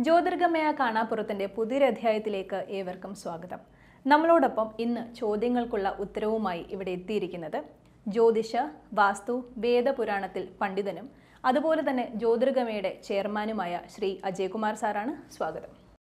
ജ്യോതിർഗമയ കാണാപ്പുറത്തിന്റെ പുതിയൊരു അധ്യായത്തിലേക്ക് ഏവർക്കും സ്വാഗതം നമ്മളോടൊപ്പം ഇന്ന് ചോദ്യങ്ങൾക്കുള്ള ഉത്തരവുമായി ഇവിടെ എത്തിയിരിക്കുന്നത് ജ്യോതിഷ വാസ്തു വേദപുരാണത്തിൽ പണ്ഡിതനും അതുപോലെ തന്നെ ജ്യോതിർഗമയുടെ ചെയർമാനുമായ ശ്രീ അജയ്കുമാർ സാറാണ് സ്വാഗതം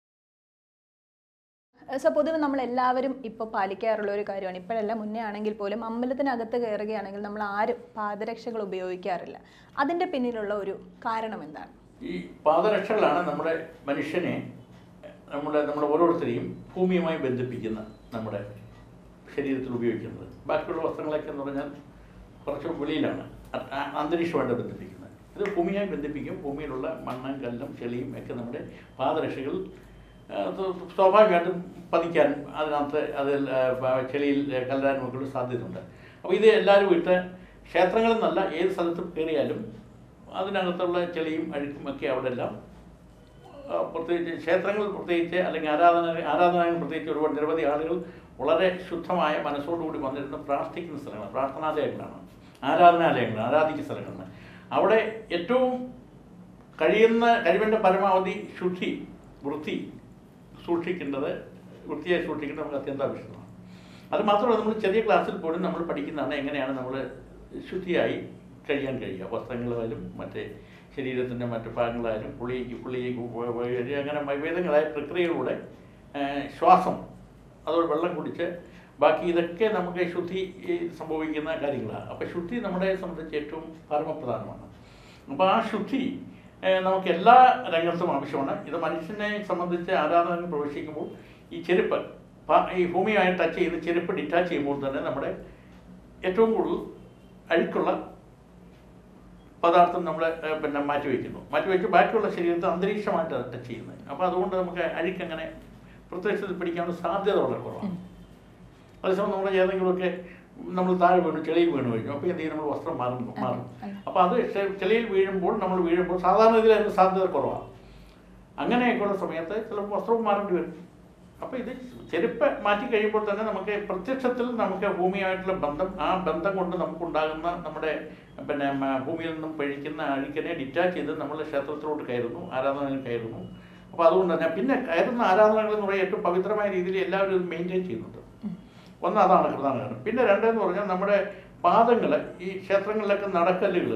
സോ പൊതുവെ നമ്മൾ എല്ലാവരും ഇപ്പോൾ പാലിക്കാറുള്ള ഒരു കാര്യമാണ് ഇപ്പോഴല്ല മുന്നേ ആണെങ്കിൽ പോലും അമ്പലത്തിനകത്ത് കയറുകയാണെങ്കിൽ നമ്മൾ ആരും പാദരക്ഷകൾ ഉപയോഗിക്കാറില്ല അതിൻ്റെ പിന്നിലുള്ള ഒരു കാരണം എന്താണ് ഈ പാദരക്ഷകളാണ് നമ്മുടെ മനുഷ്യനെ നമ്മുടെ നമ്മുടെ ഓരോരുത്തരെയും ഭൂമിയുമായി ബന്ധിപ്പിക്കുന്ന നമ്മുടെ ശരീരത്തിൽ ഉപയോഗിക്കുന്നത് ബാക്കിയുള്ള വസ്ത്രങ്ങളൊക്കെ എന്ന് പറഞ്ഞാൽ കുറച്ച് വെളിയിലാണ് അ- ആ- അന്തരീക്ഷമായിട്ട് ബന്ധിപ്പിക്കുന്നത് ഇത് ഭൂമിയായി ബന്ധിപ്പിക്കും ഭൂമിയിലുള്ള മണ്ണും കല്ലും ചെളിയും ഒക്കെ നമ്മുടെ പാദരക്ഷകൾ ആ, സ്വ- സ്വാഭാവികമായിട്ടും പതിക്കാൻ അതിനകത്ത് അതിൽ ആ, പ- ചെളിയിൽ കലരാനും ഒക്കെ സാധ്യതയുണ്ട് അപ്പോൾ ഇത് എല്ലാവരും ഇട്ട് ക്ഷേത്രങ്ങളിൽ നിന്നല്ല ഏത് സ്ഥലത്ത് കയറിയാലും അതിനകത്തുള്ള ചെളിയും അഴുക്കും ഒക്കെ അവിടെ എല്ലാം ആ, പ്രത്യേകിച്ച് ക്ഷേത്രങ്ങളിൽ പ്രത്യേകിച്ച് അല്ലെങ്കിൽ ആരാധന ആരാധനകൾ പ്രത്യേകിച്ച് ഒരുപാട് നിരവധി ആളുകൾ വളരെ ശുദ്ധമായ മനസ്സോടുകൂടി വന്നിരുന്ന് പ്രാർത്ഥിക്കുന്ന സ്ഥലങ്ങളാണ് പ്രാർത്ഥനാലയങ്ങളാണ് ആരാധനാലയങ്ങളാണ് ആരാധിക്കുന്ന സ്ഥലങ്ങളാണ് അവിടെ ഏറ്റവും കഴിയുന്ന കഴിവിൻ്റെ പരമാവധി ശുദ്ധി വൃത്തി സൂക്ഷിക്കേണ്ടത് വൃത്തിയായി സൂക്ഷിക്കേണ്ടത് നമുക്ക് അത്യന്താപേക്ഷിതമാണ് അത് മാത്രമല്ല നമ്മൾ ചെറിയ ക്ലാസ്സിൽ പോലും നമ്മൾ പഠിക്കുന്നതാണ് എങ്ങനെയാണ് നമ്മൾ ശുദ്ധിയായി കഴിയാൻ കഴിയുക വസ്ത്രങ്ങളായാലും മറ്റേ ശരീരത്തിൻ്റെ മറ്റു ഭാഗങ്ങളായാലും കുളി കുളി വഴി അങ്ങനെ വിവിധങ്ങളായ പ്രക്രിയകളിലൂടെ ആ, ശ്വാസം അതുപോലെ വെള്ളം കുടിച്ച് ബാക്കി ഇതൊക്കെ നമുക്ക് ശുദ്ധി ഈ, സംഭവിക്കുന്ന കാര്യങ്ങളാണ് അപ്പോൾ ശുദ്ധി നമ്മളെ സംബന്ധിച്ച് ഏറ്റവും പരമപ്രധാനമാണ് അപ്പോൾ ആ ശുദ്ധി ഏഹ്, നമുക്ക് എല്ലാ രംഗത്തും ആവശ്യമാണ് ഇത് മനുഷ്യനെ സംബന്ധിച്ച് ആരാധനകൾ പ്രവേശിക്കുമ്പോൾ ഈ ചെരുപ്പ് പ- ഈ ഭൂമിയായി ടച്ച് ചെയ്ത് ചെരുപ്പ് ഡിറ്റാച്ച് ചെയ്യുമ്പോൾ തന്നെ നമ്മുടെ ഏറ്റവും കൂടുതൽ അഴുക്കുള്ള പദാർത്ഥം നമ്മൾ പിന്നെ മാറ്റി വയ്ക്കുന്നു മാറ്റി വെച്ച് ബാക്കിയുള്ള ശരീരത്തെ അന്തരീക്ഷമായിട്ട് ടച്ച് ചെയ്യുന്നത് അപ്പോൾ അതുകൊണ്ട് നമുക്ക് അഴുക്കങ്ങനെ പ്രത്യക്ഷത്തിൽ പിടിക്കാനുള്ള സാധ്യത വളരെ കുറവാണ് അതേസമയം നമ്മൾ ഏതെങ്കിലുമൊക്കെ നമ്മൾ താഴെ വീണു ചെളിയിൽ വീണു കഴിഞ്ഞു അപ്പോൾ എന്ത് ചെയ്യും നമ്മൾ വസ്ത്രം മാറുന്നു മാറും അപ്പോൾ അത് ചെ- ചെളിയിൽ വീഴുമ്പോൾ നമ്മൾ വീഴുമ്പോൾ സാധാരണ ഇതിൽ അതിന് സാധ്യത കുറവാണ് അങ്ങനെയൊക്കെയുള്ള സമയത്ത് ചിലപ്പോൾ വസ്ത്രവും മാറേണ്ടി വരും അപ്പോൾ ഇത് ചെരുപ്പ് മാറ്റി കഴിയുമ്പോൾ തന്നെ നമുക്ക് പ്രത്യക്ഷത്തിൽ നമുക്ക് ഭൂമിയായിട്ടുള്ള ബന്ധം ആ ബന്ധം കൊണ്ട് നമുക്കുണ്ടാകുന്ന നമ്മുടെ പിന്നെ മ- ഭൂമിയിൽ നിന്നും പഴിക്കുന്ന അഴുക്കിനെ ഡിറ്റാച്ച് ചെയ്ത് നമ്മൾ ക്ഷേത്രത്തിലോട്ട് കയറുന്നു ആരാധനയിൽ കയറുന്നു അപ്പോൾ അതുകൊണ്ട് തന്നെ പിന്നെ കയറുന്ന ആരാധനകൾ എന്ന് പറയുന്നത് ഏറ്റവും പവിത്രമായ രീതിയിൽ എല്ലാവരും ഇത് മെയിൻറ്റെയിൻ ചെയ്യുന്നുണ്ട് ഒന്ന് അതാണ് പ്രധാന കാരണം പിന്നെ രണ്ടെന്ന് പറഞ്ഞാൽ നമ്മുടെ പാദങ്ങൾ ഈ ക്ഷേത്രങ്ങളിലൊക്കെ നടക്കല്ലുകൾ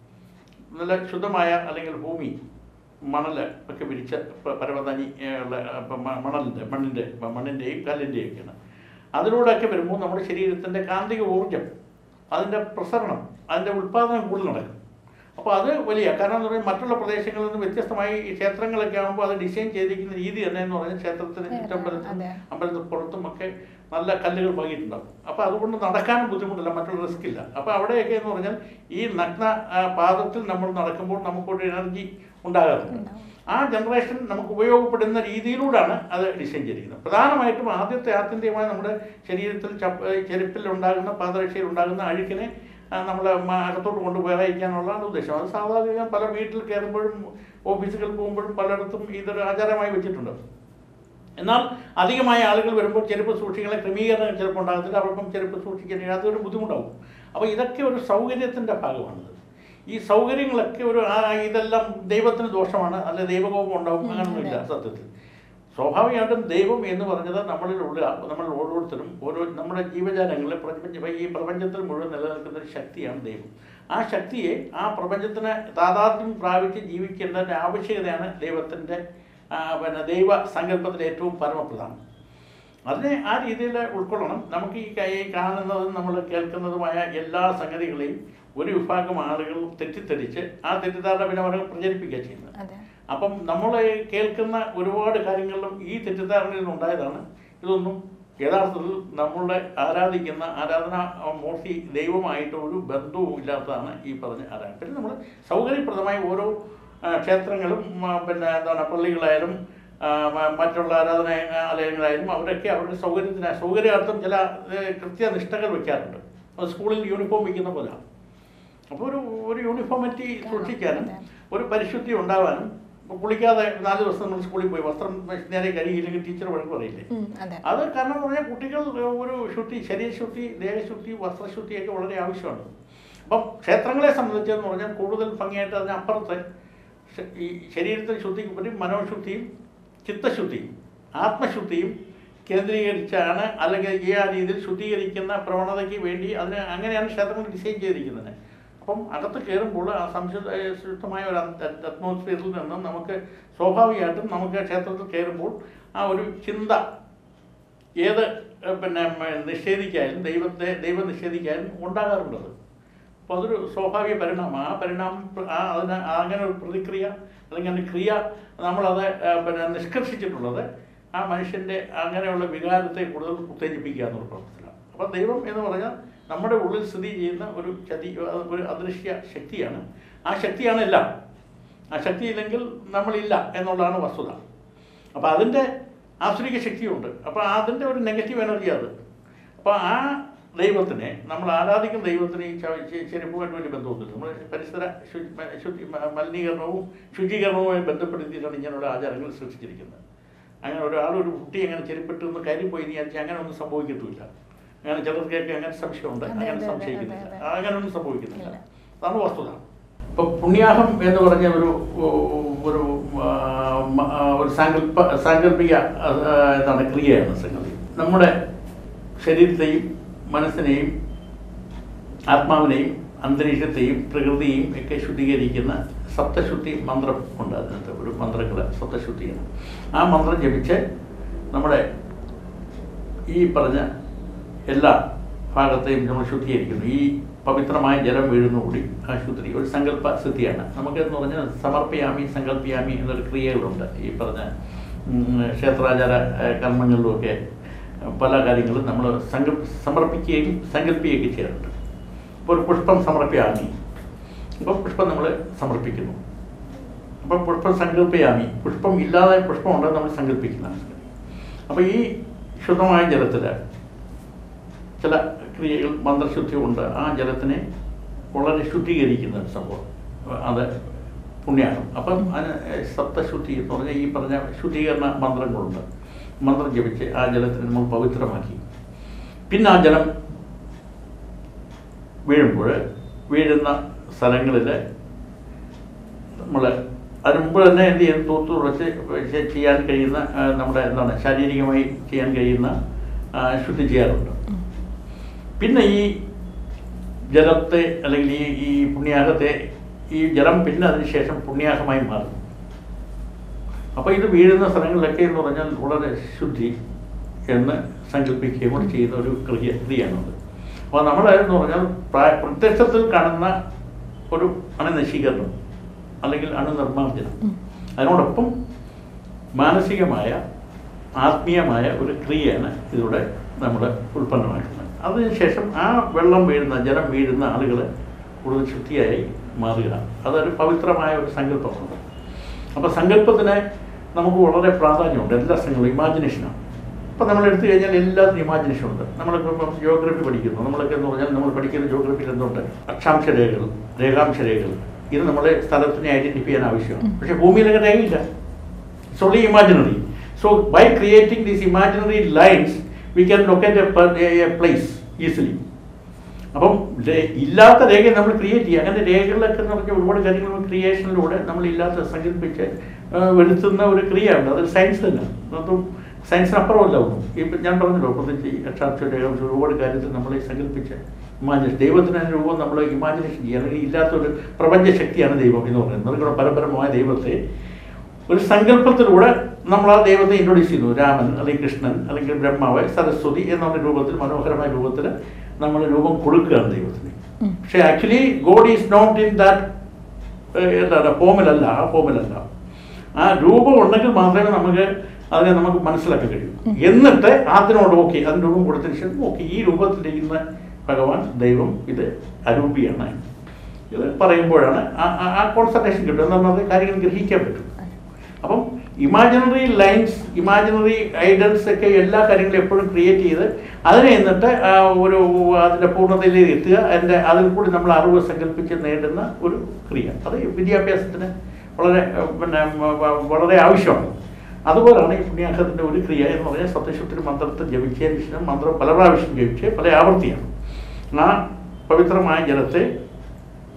നല്ല ശുദ്ധമായ അല്ലെങ്കിൽ ഭൂമി മണൽ ഒക്കെ വിരിച്ച പ- പരവതാനി ഏ, ഉള്ള ഇപ്പം മ- മണലിൻ്റെ മണ്ണിൻ്റെ മണ്ണിൻ്റെയും കല്ലിൻ്റെയും ഒക്കെയാണ് അതിലൂടെയൊക്കെ വരുമ്പോൾ നമ്മുടെ ശരീരത്തിൻ്റെ കാന്തിക ഊർജം അതിൻ്റെ പ്രസരണം അതിൻ്റെ ഉൽപ്പാദനം കൂടുതൽ നടക്കും അപ്പോൾ അത് വലിയ കാരണം എന്ന് പറഞ്ഞാൽ മറ്റുള്ള പ്രദേശങ്ങളിൽ നിന്ന് വ്യത്യസ്തമായി ഈ ക്ഷേത്രങ്ങളൊക്കെ ആകുമ്പോൾ അത് ഡിസൈൻ ചെയ്തിരിക്കുന്ന രീതി തന്നെ എന്ന് പറഞ്ഞാൽ ക്ഷേത്രത്തിന് ചുറ്റമ്പലത്തിനും അതെ. അമ്പലത്തിൽ പുറത്തും ഒക്കെ നല്ല കല്ലുകൾ പകിയിട്ടുണ്ടാവും അപ്പോൾ അതുകൊണ്ട് നടക്കാനും ബുദ്ധിമുട്ടില്ല മറ്റുള്ള റിസ്ക് ഇല്ല അപ്പോൾ അവിടെയൊക്കെ എന്ന് പറഞ്ഞാൽ ഈ നഗ്ന ആ, പാദത്തിൽ നമ്മൾ നടക്കുമ്പോൾ നമുക്കൊരു എനർജി ഉണ്ടാകാറുണ്ട് ആ ജനറേഷൻ നമുക്ക് ഉപയോഗപ്പെടുന്ന രീതിയിലൂടെയാണ് അത് ഡിസൈൻ ചെയ്തിരിക്കുന്നത് പ്രധാനമായിട്ടും ആദ്യത്തെ ആത്യന്തികമായി നമ്മുടെ ശരീരത്തിൽ ചപ്പ ചെരുപ്പിൽ ഉണ്ടാകുന്ന പാദരക്ഷയിൽ ഉണ്ടാകുന്ന അഴുക്കിനെ നമ്മൾ അകത്തോട്ട് കൊണ്ടുപോകാതിരിക്കാനുള്ളതാണ് ഉദ്ദേശം അത് സാധാരണ പല വീട്ടിൽ കയറുമ്പോഴും ഓഫീസുകളിൽ പോകുമ്പോഴും പലയിടത്തും ഇതൊരു ആചാരമായി വെച്ചിട്ടുണ്ട് എന്നാൽ അധികമായ ആളുകൾ വരുമ്പോൾ ചെരുപ്പ് സൂക്ഷിക്കുന്ന ക്രമീകരണം ചിലപ്പോൾ ഉണ്ടാകത്തില്ല അവർക്കും ചെരുപ്പ് സൂക്ഷിക്കാൻ അതൊരു ബുദ്ധിമുട്ടാവും അപ്പോൾ ഇതൊക്കെ ഒരു സൗകര്യത്തിൻ്റെ ഭാഗമാണിത് ഈ സൗകര്യങ്ങളൊക്കെ ഒരു ആ ഇതെല്ലാം ദൈവത്തിന് ദോഷമാണ് അല്ലെ ദൈവകോപം ഉണ്ടാവും അങ്ങനൊന്നുമില്ല സത്യത്തിൽ സ്വാഭാവികമായിട്ടും ദൈവം എന്ന് പറഞ്ഞത് നമ്മളിലുള്ള നമ്മൾ ഓരോരുത്തരും ഓരോ നമ്മുടെ ജീവജാലങ്ങളിൽ പ്രപഞ്ച ഈ പ്രപഞ്ചത്തിൽ മുഴുവൻ നിലനിൽക്കുന്ന ഒരു ശക്തിയാണ് ദൈവം ആ ശക്തിയെ ആ പ്രപഞ്ചത്തിന് താതാത്മ്യം പ്രാപിച്ച് ജീവിക്കേണ്ടതിൻ്റെ ആവശ്യകതയാണ് ദൈവത്തിൻ്റെ ആ, പിന്നെ ദൈവ സങ്കല്പത്തിലെ ഏറ്റവും പരമപ്രധാനം അതിനെ ആ രീതിയിൽ ഉൾക്കൊള്ളണം നമുക്ക് ഈ കൈ കാണുന്നതും നമ്മൾ കേൾക്കുന്നതുമായ എല്ലാ സംഗതികളെയും ഒരു വിഭാഗം ആളുകൾ തെറ്റിദ്ധരിച്ച് ആ തെറ്റിദ്ധാരണ പിന്നെ അവർ പ്രചരിപ്പിക്കുക ചെയ്യുന്നത് അതെ അപ്പം നമ്മൾ കേൾക്കുന്ന ഒരുപാട് കാര്യങ്ങളിലും ഈ തെറ്റിദ്ധാരണയിൽ നിന്നുണ്ടായതാണ് ഇതൊന്നും യഥാർത്ഥത്തിൽ നമ്മളെ ആരാധിക്കുന്ന ആരാധന മൂർത്തി ദൈവമായിട്ട് ഒരു ബന്ധവും ഇല്ലാത്തതാണ് ഈ പറഞ്ഞ ആരാധന പിന്നെ നമ്മൾ സൗകര്യപ്രദമായി ഓരോ ആ, ക്ഷേത്രങ്ങളും ആ, പിന്നെ എന്താണ് പള്ളികളായാലും ആ, മ- മറ്റുള്ള ആരാധന ആലയങ്ങളായാലും അവരൊക്കെ അവരുടെ സൗകര്യത്തിന് സൗകര്യാർത്ഥം ചില ഏ, കൃത്യനിഷ്ഠകൾ വെക്കാറുണ്ട് അത് സ്കൂളിൽ യൂണിഫോം വയ്ക്കുന്ന പോലെയാണ് അപ്പോൾ ഒരു ഒരു യൂണിഫോമിറ്റി സൂക്ഷിക്കാനും അതെ. ഒരു പരിശുദ്ധി ഉണ്ടാവാനും ഇപ്പൊ കുളിക്കാതെ നാല് ദിവസം നമ്മൾ സ്കൂളിൽ പോയി വസ്ത്രം നേരെ കഴുകിയില്ലെങ്കിൽ ടീച്ചർ വഴക്ക് പറയില്ലേ ഉം, അതെ അത് കാരണം എന്ന് പറഞ്ഞാൽ കുട്ടികൾ ഒരു ശുദ്ധി ശരീരശുദ്ധി ദേഹശുദ്ധി വസ്ത്രശുദ്ധിയൊക്കെ വളരെ ആവശ്യമാണ് അപ്പം ക്ഷേത്രങ്ങളെ സംബന്ധിച്ചെന്ന് പറഞ്ഞാൽ കൂടുതൽ ഭംഗിയായിട്ട് അതിനപ്പുറത്ത് ശ- ഈ ശരീരത്തിന് ശുദ്ധിക്കുപരി മനോശുദ്ധിയും ചിത്തശുദ്ധിയും ആത്മശുദ്ധിയും കേന്ദ്രീകരിച്ചാണ് അല്ലെങ്കിൽ ഈ ആ രീതിയിൽ ശുദ്ധീകരിക്കുന്ന പ്രവണതയ്ക്ക് വേണ്ടി അതിന് അങ്ങനെയാണ് ക്ഷേത്രങ്ങൾ ഡിസൈൻ ചെയ്തിരിക്കുന്നത് അപ്പം അകത്ത് കയറുമ്പോൾ ആ സംശുദ്ധ ഏ, ശുദ്ധമായ ഒരു അറ്റ്മോസ്ഫിയറിൽ നിന്നും നമുക്ക് സ്വാഭാവികമായിട്ടും നമുക്ക് ക്ഷേത്രത്തിൽ കയറുമ്പോൾ ആ ഒരു ചിന്ത ഏത് ഏ, പിന്നെ മ, നിഷേധിക്കാനും ദൈവത്തെ ദൈവം നിഷേധിക്കാനും ഉണ്ടാകാറുള്ളത് അപ്പോൾ അതൊരു സ്വാഭാവിക പരിണാമം ആ പരിണാമം പ്ര- ആ അതിന് ആ അങ്ങനെ ഒരു പ്രതിക്രിയ അല്ലെങ്കിൽ അതിൻ്റെ ക്രിയ നമ്മളത് ഏ, പിന്നെ നിഷ്കർഷിച്ചിട്ടുള്ളത് ആ മനുഷ്യൻ്റെ അങ്ങനെയുള്ള വികാരത്തെ കൂടുതൽ ഉത്തേജിപ്പിക്കുക എന്നുള്ള പ്രവർത്തനമാണ് അപ്പോൾ ദൈവം എന്ന് പറഞ്ഞാൽ നമ്മുടെ ഉള്ളിൽ സ്ഥിതി ചെയ്യുന്ന ഒരു ചതി ഒരു അദൃശ്യ ശക്തിയാണ് ആ ശക്തിയാണ് എല്ലാം ആ ശക്തിയില്ലെങ്കിൽ നമ്മളില്ല എന്നുള്ളതാണ് വസ്തുത അപ്പോൾ അതിൻ്റെ ആസുരിക ശക്തിയുണ്ട് അപ്പോൾ അതിൻ്റെ ഒരു നെഗറ്റീവ് എനർജി അത് അപ്പോൾ ആ ദൈവത്തിനെ നമ്മൾ ആരാധിക്കുന്ന ദൈവത്തിന് ഈ ച- ചെ- ചെരുപ്പുമായിട്ട് വലിയ ബന്ധമൊന്നുമില്ല നമ്മൾ പരിസര ശു- മ- ശുദ്ധി മ- മലിനീകരണവും ശുചീകരണവുമായി ബന്ധപ്പെടുത്തിയിട്ടാണ് ഇങ്ങനെയുള്ള ആചാരങ്ങൾ സൃഷ്ടിച്ചിരിക്കുന്നത് അങ്ങനെ ഒരാൾ ഒരു കുട്ടി അങ്ങനെ ചെരുപ്പിട്ട് ഒന്ന് കയറിപ്പോയി എന്ന് വിചാരിച്ചാൽ അങ്ങനെ ഒന്നും സംഭവിക്കത്തുമില്ല അങ്ങനെ ചിലർക്കൊക്കെ അങ്ങനെ സംശയമുണ്ട് അതെ, അങ്ങനെ അതെ, അതെ, സംശയിക്കുന്നില്ല അതെ, ആ, അങ്ങനെ ഒന്നും സംഭവിക്കുന്നില്ല ഇല്ല. അതാണ് വസ്തുത ഇപ്പൊ പുണ്യാഹം എന്ന് പറഞ്ഞ ഒരു ഒരു ആ, മ- ആ, ഒരു സാങ്കല്പ സാങ്കല്പിക ആ, എന്താണ് ക്രിയയാണ് സംഗതി നമ്മുടെ ശരീരത്തെയും മനസ്സിനെയും ആത്മാവിനെയും അന്തരീക്ഷത്തെയും പ്രകൃതിയെയും ഒക്കെ ശുദ്ധീകരിക്കുന്ന സപ്തശുദ്ധി മന്ത്രം ഉണ്ട് അതിനകത്ത് ഒരു മന്ത്രങ്ങൾ സപ്തശുദ്ധിയാണ് ആ മന്ത്രം ജപിച്ച് നമ്മുടെ ഈ പറഞ്ഞ എല്ലാ ഭാഗത്തെയും നമ്മൾ ശുദ്ധീകരിക്കുന്നു ഈ പവിത്രമായ ജലം വീഴുന്നുകൂടി ആ ശുദ്ധി ഒരു സങ്കല്പ സിദ്ധിയാണ് നമുക്കെന്ന് പറഞ്ഞാൽ സമർപ്പയാമി സങ്കല്പയാമി എന്നൊരു ക്രിയകളുണ്ട് ഈ പറഞ്ഞ ഉം, ക്ഷേത്രാചാര ഏഹ്, കർമ്മങ്ങളിലുമൊക്കെ പല കാര്യങ്ങളും നമ്മൾ സങ്കൽ സമർപ്പിക്കുകയും സങ്കല്പിക്കുകയൊക്കെ ചെയ്യാറുണ്ട് ഇപ്പോൾ ഒരു പുഷ്പം സമർപ്പയാമി അപ്പോൾ പുഷ്പം നമ്മൾ സമർപ്പിക്കുന്നു അപ്പോൾ പുഷ്പം സങ്കല്പയാമി പുഷ്പം ഇല്ലാതെ പുഷ്പം ഉണ്ടെന്ന് നമ്മൾ സങ്കല്പിക്കുന്നതാണ് അപ്പോൾ ഈ ശുദ്ധമായ ജലത്തിൽ ചില ക്രിയകൾ മന്ത്രശുദ്ധി കൊണ്ട് ആ ജലത്തിനെ വളരെ ശുദ്ധീകരിക്കുന്ന ഒരു സംഭവം അത് പുണ്യാഹം അപ്പം അതിന് സപ്തശുദ്ധി എന്ന് പറഞ്ഞാൽ ഈ പറഞ്ഞ ശുദ്ധീകരണ മന്ത്രങ്ങളുണ്ട് മന്ത്രം ജപിച്ച് ആ ജലത്തിനെ നമ്മൾ പവിത്രമാക്കി പിന്നെ ആ ജലം വീഴുമ്പോൾ വീഴുന്ന സ്ഥലങ്ങളിൽ നമ്മൾ അതിന് മുമ്പ് തന്നെ എന്ത് ചെയ്യും തൂത്ത് തുടച്ച് ചെ- ചെയ്യാൻ കഴിയുന്ന ആ, നമ്മുടെ എന്താണ് ശാരീരികമായി ചെയ്യാൻ കഴിയുന്ന ആ, ശുദ്ധി ചെയ്യാറുണ്ട് പിന്നെ ഈ ജലത്തെ അല്ലെങ്കിൽ ഈ ഈ പുണ്യാഹത്തെ ഈ ജലം പിന്നെ അതിനുശേഷം പുണ്യാഹമായി മാറും അപ്പോൾ ഇത് വീഴുന്ന സ്ഥലങ്ങളിലൊക്കെ എന്ന് പറഞ്ഞാൽ വളരെ ശുദ്ധി എന്ന് സങ്കല്പിക്കുകയും കൂടി ചെയ്യുന്ന ഒരു ക്രിയ ക്രിയയാണത് അപ്പോൾ നമ്മൾ എന്ന് പറഞ്ഞാൽ പ്രാ- പ്രത്യക്ഷത്തിൽ കാണുന്ന ഒരു അണുനശീകരണം അല്ലെങ്കിൽ അണുനിർമ്മാർജ്ജനം അതിനോടൊപ്പം മാനസികമായ ആത്മീയമായ ഒരു ക്രിയയാണ് ഇതിലൂടെ നമ്മൾ ഉൽപ്പന്നമാക്കുന്നത് അതിനുശേഷം ആ വെള്ളം വീഴുന്ന ജലം വീഴുന്ന ആളുകൾ കൂടുതൽ ശുദ്ധിയായി മാറുക അതൊരു പവിത്രമായ ഒരു സങ്കല്പമാണ് അപ്പോൾ സങ്കല്പത്തിന് നമുക്ക് വളരെ പ്രാധാന്യമുണ്ട് എല്ലാ സ്ഥലങ്ങളും ഇമാജിനേഷനാണ് അപ്പോൾ നമ്മൾ എടുത്തു കഴിഞ്ഞാൽ എല്ലാത്തിനും ഇമാജിനേഷൻ ഉണ്ട് നമ്മളിപ്പോൾ ജിയോഗ്രഫി പഠിക്കുന്നു നമ്മളൊക്കെ എന്ന് പറഞ്ഞാൽ നമ്മൾ പഠിക്കുന്ന ജിയോഗ്രഫിയിൽ എന്തുണ്ട് അക്ഷാംശ രേഖകൾ രേഖാംശ രേഖകൾ ഇത് നമ്മളെ സ്ഥലത്തിനെ ഐഡൻറ്റിഫൈ ചെയ്യാൻ ആവശ്യമാണ് പക്ഷേ ഭൂമിയിലൊക്കെ രേഖയില്ല It's only imaginary. So by creating these imaginary lines, we can locate a, per- a, a place easily. അപ്പം രേ- ഇല്ലാത്ത രേഖ നമ്മൾ ക്രിയേറ്റ് ചെയ്യുക അങ്ങനെ രേഖകളിലൊക്കെ എന്ന് പറഞ്ഞാൽ ഒരുപാട് കാര്യങ്ങൾ ക്രിയേഷനിലൂടെ നമ്മൾ ഇല്ലാത്ത സങ്കല്പിച്ച് ആ, വരുത്തുന്ന ഒരു ക്രിയയുണ്ട് അതൊരു സയൻസ് തന്നെ അതും സയൻസിനപ്പുറമല്ല ഒന്നും ഇപ്പം ഞാൻ പറഞ്ഞല്ലോ പ്രത്യേകിച്ച് ഈ അക്ഷാംശ രേഖാംശം ഒരുപാട് കാര്യത്തിൽ നമ്മൾ ഈ സങ്കല്പിച്ച് ഇമാജിനേഷൻ ദൈവത്തിന് അതിന് രൂപം നമ്മൾ ഇമാജിനേഷൻ ചെയ്യുക അല്ലെങ്കിൽ ഇല്ലാത്തൊരു പ്രപഞ്ച ശക്തിയാണ് ദൈവം എന്ന് പറയുന്നത് നമ്മുടെ പരമ്പരമായ ദൈവത്തെ ഒരു സങ്കല്പത്തിലൂടെ നമ്മൾ ആ ദൈവത്തെ ഇൻട്രൊഡ്യൂസ് ചെയ്യുന്നു രാമൻ അല്ലെങ്കിൽ കൃഷ്ണൻ അല്ലെങ്കിൽ ബ്രഹ്മാവ് സരസ്വതി എന്നുള്ള രൂപത്തിൽ മനോഹരമായ രൂപത്തിൽ നമ്മൾ രൂപം കൊടുക്കുകയാണ് ദൈവത്തിന് ഉം. പക്ഷേ actually God is not in that എന്താണ് ഫോമിലല്ല ആ ഫോമിലല്ല ആ രൂപം ഉണ്ടെങ്കിൽ മാത്രമേ നമുക്ക് അതിനെ നമുക്ക് മനസ്സിലാക്കാൻ കഴിയൂ എന്നിട്ട് അതിനോട് ഓക്കെ അതിന് രൂപം കൊടുത്തതിന് ശേഷം ഓക്കെ ഈ രൂപത്തിലിരിക്കുന്ന ഭഗവാൻ ദൈവം ഇത് അരൂപിയാണ് ഇത് പറയുമ്പോഴാണ് ആ- ആ- ആ കോൺസെൻട്രേഷൻ കിട്ടും എന്നാൽ നമുക്ക് കാര്യങ്ങൾ ഗ്രഹിക്കാൻ പറ്റും അപ്പം ഇമാജിനറി ലൈൻസ് ഇമാജിനറി ഐഡൽസ് ഒക്കെ എല്ലാ കാര്യങ്ങളും എപ്പോഴും ക്രിയേറ്റ് ചെയ്ത് അതിനെ എന്നിട്ട് ആ ഒരു അതിൻ്റെ പൂർണ്ണതയിലേക്ക് എത്തുക അതിൻ്റെ അതിൽ കൂടി നമ്മൾ അറിവ് സങ്കല്പിച്ച് നേടുന്ന ഒരു ക്രിയ അത് വിദ്യാഭ്യാസത്തിന് വളരെ ഏഹ്, പിന്നെ വ- വ- വളരെ ആവശ്യമാണ് അതുപോലാണ് ഈ പുണ്യാഹത്തിൻ്റെ ഒരു ക്രിയ എന്ന് പറഞ്ഞാൽ സത്യശുദ്ധി മന്ത്രത്തെ ജപിച്ചതിന് ശേഷം മന്ത്രം പല പ്രാവശ്യം ജപിച്ച് പല ആവർത്തിയാണ് ആ പവിത്രമായ ജലത്തെ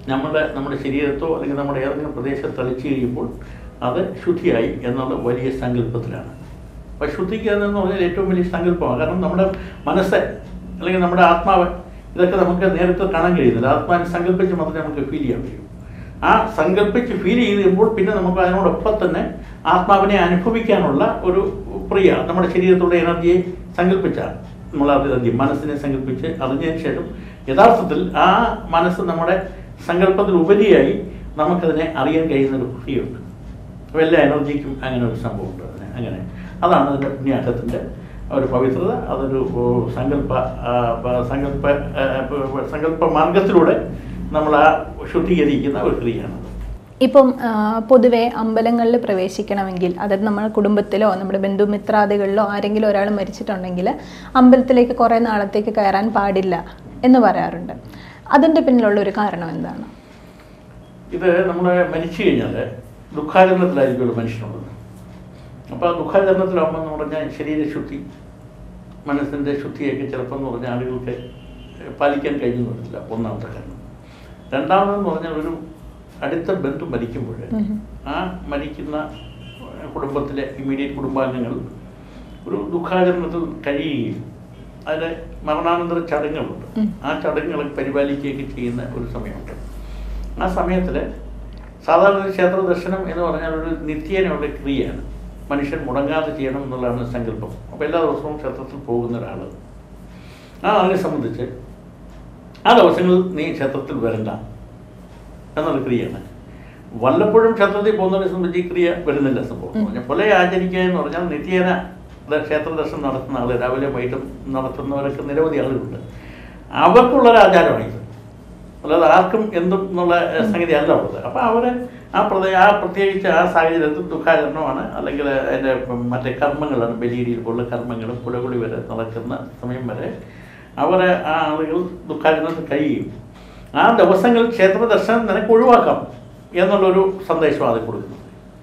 നമ്മുടെ നമ്മുടെ ശരീരത്തോ അല്ലെങ്കിൽ നമ്മുടെ ഏതെങ്കിലും പ്രദേശത്ത് തളിച്ചു കഴിയുമ്പോൾ അത് ശുദ്ധിയായി എന്നുള്ള വലിയ സങ്കല്പത്തിലാണ് അപ്പോൾ ശുദ്ധിക്കുക എന്ന് പറഞ്ഞാൽ ഏറ്റവും വലിയ സങ്കല്പമാണ് കാരണം നമ്മുടെ മനസ്സ് അല്ലെങ്കിൽ നമ്മുടെ ആത്മാവ് ഇതൊക്കെ നമുക്ക് നേരത്തെ കാണാൻ കഴിയുന്നില്ല ആത്മാവിനെ സങ്കല്പിച്ച് മാത്രമേ നമുക്ക് ഫീൽ ചെയ്യാൻ കഴിയൂ ആ സങ്കല്പിച്ച് ഫീൽ ചെയ്ത് കഴിയുമ്പോൾ പിന്നെ നമുക്ക് അതിനോടൊപ്പം തന്നെ ആത്മാവിനെ അനുഭവിക്കാനുള്ള ഒരു പ്രിയ നമ്മുടെ ശരീരത്തിലുള്ള എനർജിയെ സങ്കല്പിച്ചാൽ നമ്മൾ അത് അറിയും മനസ്സിനെ സങ്കല്പിച്ച് അറിഞ്ഞതിന് ശേഷം യഥാർത്ഥത്തിൽ ആ മനസ്സ് നമ്മുടെ സങ്കല്പത്തിൽ ഉപരിയായി നമുക്കതിനെ അറിയാൻ കഴിയുന്ന ഒരു പ്രിയുണ്ട് അപ്പോൾ എല്ലാ എനർജിക്കും അങ്ങനെ ഒരു സംഭവമുണ്ട് അതിന് അങ്ങനെ അതാണ് അതിൻ്റെ പുണ്യാഹത്തിൻ്റെ ഒരു പവിത്രത അതൊരു ഓ, സങ്കല്പ ആ, പ- സങ്കല്പ ആ, പ- സങ്കല്പ മാർഗത്തിലൂടെ നമ്മൾ ആ ശുദ്ധീകരിക്കുന്ന ഒരു ക്രിയയാണ് ഇപ്പം ആ, പൊതുവെ അമ്പലങ്ങളിൽ പ്രവേശിക്കണമെങ്കിൽ അതായത് നമ്മുടെ കുടുംബത്തിലോ നമ്മുടെ ബന്ധുമിത്രാദികളിലോ ആരെങ്കിലും ഒരാൾ മരിച്ചിട്ടുണ്ടെങ്കിൽ അമ്പലത്തിലേക്ക് കുറേ നാളത്തേക്ക് കയറാൻ പാടില്ല എന്ന് പറയാറുണ്ട് അതിൻ്റെ പിന്നിലുള്ള ഒരു കാരണം എന്താണ് ഇത് നമ്മൾ മരിച്ചു കഴിഞ്ഞാൽ ദുഃഖാചരണത്തിലായിരിക്കുമല്ലോ മനുഷ്യനുള്ളത് അപ്പോൾ ആ ദുഃഖാചരണത്തിലാകുമ്പോൾ എന്ന് പറഞ്ഞാൽ ശരീരശുദ്ധി മനസ്സിൻ്റെ ശുദ്ധിയൊക്കെ ചിലപ്പോൾ എന്ന് പറഞ്ഞാൽ ആളുകൾക്ക് പാലിക്കാൻ കഴിഞ്ഞു വരില്ല ഒന്നാമത്തെ കാരണം രണ്ടാമതെന്ന് പറഞ്ഞാൽ ഒരു അടുത്ത ബന്ധു മരിക്കുമ്പോൾ ഉം. ആ മരിക്കുന്ന കുടുംബത്തിലെ ഇമ്മീഡിയറ്റ് കുടുംബാംഗങ്ങൾ ഒരു ദുഃഖാചരണത്തിൽ കഴിയുകയും അതിൻ്റെ മരണാനന്തര ചടങ്ങുകളുണ്ട് ഉം. ആ ചടങ്ങുകൾ പരിപാലിക്കുകയൊക്കെ ചെയ്യുന്ന ഒരു സമയമുണ്ട് ആ സമയത്തിൽ സാധാരണ ഒരു ക്ഷേത്ര ദർശനം എന്ന് പറഞ്ഞാൽ ഒരു നിത്യേനയുള്ള ക്രിയയാണ് മനുഷ്യൻ മുടങ്ങാതെ ചെയ്യണം എന്നുള്ളതാണ് സങ്കല്പം അപ്പോൾ എല്ലാ ദിവസവും ക്ഷേത്രത്തിൽ പോകുന്ന ഒരാൾ ആ ആളിനെ സംബന്ധിച്ച് ആ ദിവസങ്ങളിൽ നീ ക്ഷേത്രത്തിൽ വരണ്ട എന്നുള്ള ക്രിയയാണ് വല്ലപ്പോഴും ക്ഷേത്രത്തിൽ പോകുന്നവരെ സംബന്ധിച്ച് ഈ ക്രിയ വരുന്നില്ല സംഭവം എന്ന് പറഞ്ഞാൽ പുല ആചരിക്കുക എന്ന് പറഞ്ഞാൽ നിത്യേന ദ- ക്ഷേത്ര ദർശനം നടത്തുന്ന ആൾ രാവിലെ വൈകിട്ടും നടത്തുന്നവരൊക്കെ നിരവധി ആളുകളുണ്ട് അവർക്കുള്ളൊരു ആചാരമാണിത് അല്ലാതെ ആർക്കും എന്തും എന്നുള്ള ഏഹ്, സംഗതി അല്ല ഉള്ളത് അപ്പോൾ അവർ ആ പ്രദേ ആ പ്രത്യേകിച്ച് ആ സാഹചര്യത്തിൽ ദുഃഖാചരണമാണ് അല്ലെങ്കിൽ അതിൻ്റെ മറ്റേ കർമ്മങ്ങളാണ് ബലിയിടിയിൽ പോലുള്ള കർമ്മങ്ങളും പുലകുളി വരെ നടക്കുന്ന സമയം വരെ അവർ ആ ആളുകൾ ദുഃഖാചരണത്തിൽ കഴിയും ആ ദിവസങ്ങളിൽ ക്ഷേത്ര ദർശനം നിനക്ക് ഒഴിവാക്കാം എന്നുള്ളൊരു സന്ദേശമാണ് അത് കൊടുക്കുന്നത്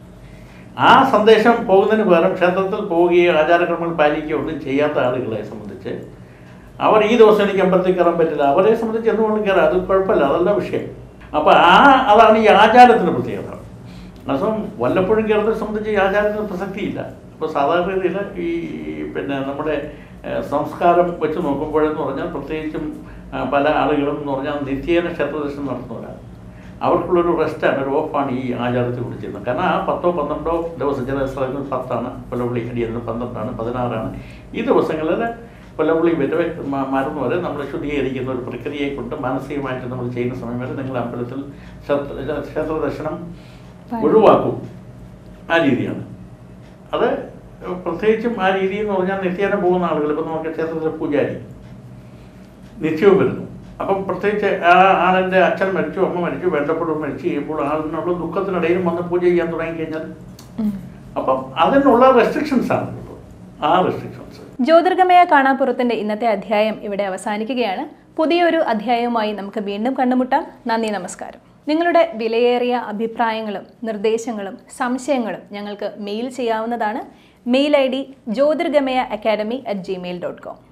ആ സന്ദേശം പോകുന്നതിന് പകരം ക്ഷേത്രത്തിൽ പോവുകയോ ആചാരക്രമങ്ങൾ പാലിക്കുകയോ ഒന്നും ചെയ്യാത്ത ആളുകളെ സംബന്ധിച്ച് അവർ ഈ ദിവസം എനിക്ക് അമ്പലത്തിൽ കയറാൻ പറ്റില്ല അവരെ സംബന്ധിച്ച് എന്തുകൊണ്ടും കയറാം അത് കുഴപ്പമില്ല അതല്ല വിഷയം അപ്പോൾ ആ അതാണ് ഈ ആചാരത്തിൻ്റെ പ്രത്യേകത അപ്പം വല്ലപ്പോഴും കയറുന്നതിനെ സംബന്ധിച്ച് ഈ ആചാരത്തിന് പ്രസക്തിയില്ല അപ്പോൾ സാധാരണ രീതിയിൽ ഈ പിന്നെ നമ്മുടെ ഏഹ്, സംസ്കാരം വെച്ച് നോക്കുമ്പോഴെന്ന് പറഞ്ഞാൽ പ്രത്യേകിച്ചും ആ, പല ആളുകളും എന്ന് പറഞ്ഞാൽ നിത്യേന ക്ഷേത്രദർശനം നടത്തുന്നവരാണ് അവർക്കുള്ളൊരു റെസ്റ്റാണ് ഒരു ഓഫാണ് ഈ ആചാരത്തിൽ കൂടി ചെയ്യുന്നത് കാരണം ആ പത്തോ പന്ത്രണ്ടോ ദിവസം ചില സ്ഥലങ്ങളിൽ പത്താണ് കൊല്ലപ്പള്ളി അടിയുന്നത് പന്ത്രണ്ടാണ് പതിനാറാണ് ഈ ദിവസങ്ങളിൽ കൊല്ലപ്പള്ളി വരെ മ- മരുന്ന് വരെ നമ്മൾ ശുദ്ധീകരിക്കുന്ന ഒരു പ്രക്രിയയെ കൊണ്ട് മാനസികമായിട്ട് നമ്മൾ ചെയ്യുന്ന സമയം വരെ നിങ്ങൾ അമ്പലത്തിൽ ക്ഷേത്ര ക്ഷേത്ര ദർശനം ഒഴിവാക്കും ആ രീതിയാണ് അത് പ്രത്യേകിച്ചും ആ രീതി എന്ന് പറഞ്ഞാൽ നിത്യേന പോകുന്ന ആളുകൾ ഇപ്പം നമുക്ക് ക്ഷേത്രത്തിലെ പൂജാരി നിത്യവും വരുന്നു അപ്പം പ്രത്യേകിച്ച് ആ ആളിൻ്റെ അച്ഛൻ മരിച്ചു അമ്മ മരിച്ചു വേണ്ടപ്പെടും മരിച്ചു കഴിയുമ്പോൾ ആളിനുള്ള ദുഃഖത്തിനിടയിലും വന്ന് പൂജ ചെയ്യാൻ തുടങ്ങിക്കഴിഞ്ഞാൽ ഉം. അപ്പം അതിനുള്ള റെസ്ട്രിക്ഷൻസ് ആണ് ഉള്ളത്. ആ റെസ്ട്രിക്ഷൻസ് ജ്യോതിർഗമയ കാണാപ്പുറത്തിന്റെ ഇന്നത്തെ അധ്യായം ഇവിടെ അവസാനിക്കുകയാണ് പുതിയൊരു അധ്യായവുമായി നമുക്ക് വീണ്ടും കണ്ടുമുട്ടാം നന്ദി നമസ്കാരം നിങ്ങളുടെ വിലയേറിയ അഭിപ്രായങ്ങളും നിർദ്ദേശങ്ങളും സംശയങ്ങളും ഞങ്ങൾക്ക് മെയിൽ ചെയ്യാവുന്നതാണ് mail I D Jyothirgamaya academy at Gmail dot com